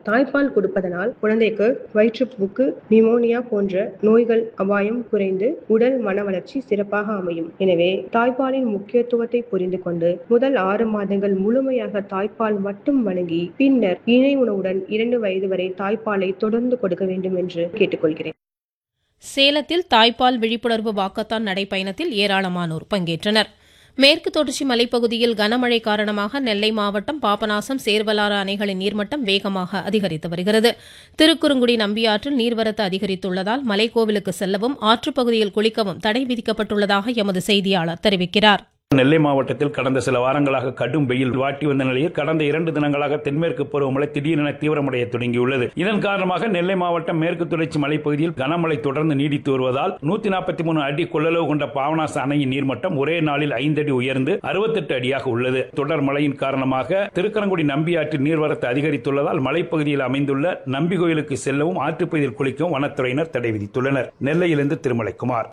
தாய்ப்பால் கொடுப்பதனால் குழந்தைக்கு வயிற்றுப்போக்கு நிமோனியா போன்ற நோய்கள் அபாயம் குறைந்து உடல் மன வளர்ச்சி சிறப்பாக அமையும் எனவே தாய்ப்பாலின் முக்கியத்துவத்தை புரிந்து கொண்டு முதல் ஆறு மாதங்கள் முழுமையாக தாய்ப்பால் மட்டும் வழங்கி பின்னர் இணை உணவுடன் இரண்டு வயது வரை தாய்ப்பாலை தொடர்ந்து கொடுக்க வேண்டும் என்று கேட்டுக்கொள்கிறேன் சேலத்தில் தாய்ப்பால் விழிப்புணர்வு வாக்கத்தான் நடைப்பயணத்தில் ஏராளமானோர் பங்கேற்றனர் மேற்கு தொடர்ச்சி மலைப்பகுதியில் கனமழை காரணமாக நெல்லை மாவட்டம் பாபநாசம் சேர்வலாறு அணைகளின் நீர்மட்டம் வேகமாக அதிகரித்து வருகிறது திருக்குறுங்குடி நம்பியாற்றில் நீர்வரத்து அதிகரித்துள்ளதால் மலைக்கோவிலுக்கு செல்லவும் ஆற்றுப்பகுதியில் குளிக்கவும் தடை விதிக்கப்பட்டுள்ளதாக எமது செய்தியாளர் தெரிவிக்கிறார் நெல்லை மாவட்டத்தில் கடந்த சில வாரங்களாக கடும் வெயில் வாட்டி வந்த நிலையில் கடந்த இரண்டு தினங்களாக தென்மேற்கு பருவமழை திடீரென தீவிரமடைய தொடங்கியுள்ளது இதன் காரணமாக நெல்லை மாவட்டம் மேற்கு தொடர்ச்சி மலைப்பகுதியில் கனமழை தொடர்ந்து நீடித்து வருவதால் நூத்தி நாற்பத்தி மூணு அடி கொள்ளளவு கொண்ட பாவனாச அணையின் நீர்மட்டம் ஒரே நாளில் ஐந்து அடி உயர்ந்து அறுபத்தெட்டு அடியாக உள்ளது தொடர் மழையின் காரணமாக திருக்கரங்குடி நம்பியாற்றில் நீர்வரத்து அதிகரித்துள்ளதால் மலைப்பகுதியில் அமைந்துள்ள நம்பி கோயிலுக்கு செல்லவும் ஆற்றுப்பகுதியில் குளிக்கவும் வனத்துறையினர் தடை விதித்துள்ளனர் நெல்லையிலிருந்து திருமலைக்குமார்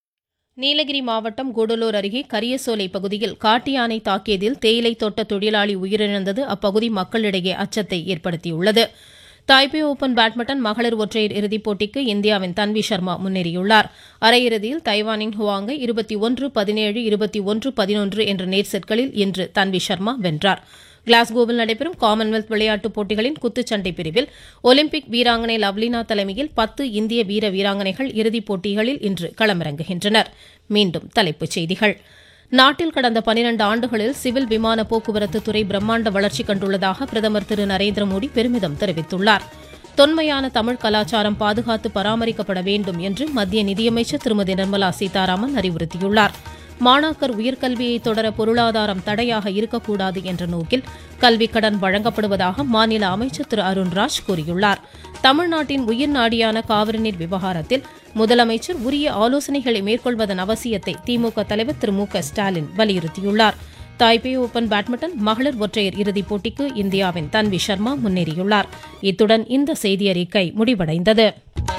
நீலகிரி மாவட்டம் கூடலூர் அருகே கரியசோலை பகுதியில் காட்டு யானை தாக்கியதில் தேயிலை தோட்ட தொழிலாளி உயிரிழந்தது அப்பகுதி மக்களிடையே அச்சத்தை ஏற்படுத்தியுள்ளது தாய்பே ஓபன் பேட்மிண்டன் மகளிர் ஒற்றையர் இறுதிப் போட்டிக்கு இந்தியாவின் தன்வி சர்மா முன்னேறியுள்ளார் அரையிறுதியில் தைவானின் ஹுவாங்கை இருபத்தி ஒன்று பதினேழு இருபத்தி ஒன்று பதினொன்று என்ற நேர் செட்களில் இன்று தன்வி சர்மா வென்றார் கிளாஸ்கோவில் நடைபெறும் காமன்வெல்த் விளையாட்டுப் போட்டிகளின் குத்துச்சண்டை பிரிவில் ஒலிம்பிக் வீராங்கனை லவ்லினா தலைமையில் பத்து இந்திய வீர வீராங்கனைகள் இறுதிப் போட்டிகளில் இன்று களமிறங்குகின்றனர் மீண்டும் தலைப்புச் செய்திகள் நாட்டில் கடந்த பனிரண்டு ஆண்டுகளில் சிவில் விமான போக்குவரத்து துறை பிரம்மாண்ட வளர்ச்சி கண்டுள்ளதாக பிரதமர் திரு நரேந்திர மோடி பெருமிதம் தெரிவித்துள்ளார் தொன்மையான தமிழ் கலாச்சாரம் பாதுகாத்து பராமரிக்கப்பட வேண்டும் என்று மத்திய நிதியமைச்சர் திருமதி நிர்மலா சீதாராமன் அறிவுறுத்தியுள்ளார் மாணாக்கர் உயர்கல்வியை தொடர பொருளாதாரம் தடையாக இருக்கக்கூடாது என்ற நோக்கில் கல்விக் கடன் வழங்கப்படுவதாக மாநில அமைச்சர் திரு அருண்ராஜ் கூறியுள்ளார் தமிழ்நாட்டின் உயிர் நாடியான காவிரி நீர் விவகாரத்தில் முதலமைச்சர் உரிய ஆலோசனைகளை மேற்கொள்வதன் அவசியத்தை திமுக தலைவர் திரு மு க ஸ்டாலின் வலியுறுத்தியுள்ளார் தாய்பே ஓபன் பேட்மிண்டன் மகளிர் ஒற்றையர் இறுதிப் போட்டிக்கு இந்தியாவின் தன்வி சர்மா முன்னேறியுள்ளார் இத்துடன் இந்த செய்தியறிக்கை முடிவடைந்தது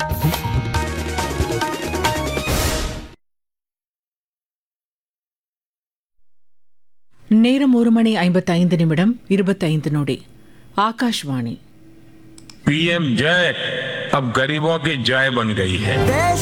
நேரம் ஒரு மணி ஐம்பத்தைந்து நிமிடம் இருபத்தைந்து நொடி ஆகாஷ்வாணி पीएम जय अब गरीबों की जय बन गई है